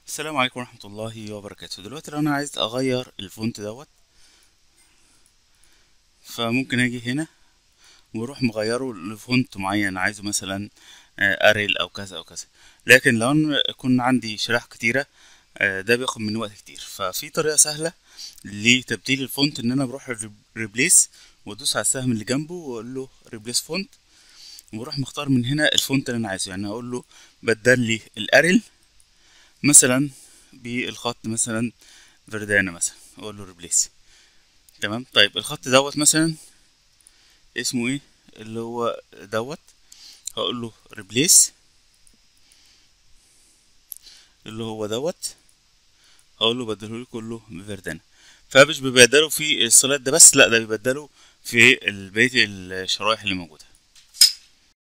السلام عليكم ورحمة الله وبركاته دلوقتي لو انا عايز اغير الفونت دوت فممكن اجي هنا واروح مغيره لفونت معين عايزه مثلا آه، اريل او كذا او كذا لكن لو انا يكون عندي شرائح كتيرة آه، ده بياخد مني وقت كتير ففي طريقة سهلة لتبديل الفونت ان انا بروح ريبليس وادوس على السهم اللي جنبه واقول له ريبليس فونت واروح مختار من هنا الفونت اللي انا عايزه يعني اقول له بدل لي الاريل مثلا بالخط مثلا فردانا مثلا اقول له ريبليس تمام طيب الخط دوت مثلا اسمه ايه اللي هو دوت هقول له ريبليس اللي هو دوت هقول له بدله لي كله بفردانا فمش بيبدله في السلايد ده بس لا ده بيبدله في ال- بقية الشرايح اللي موجودة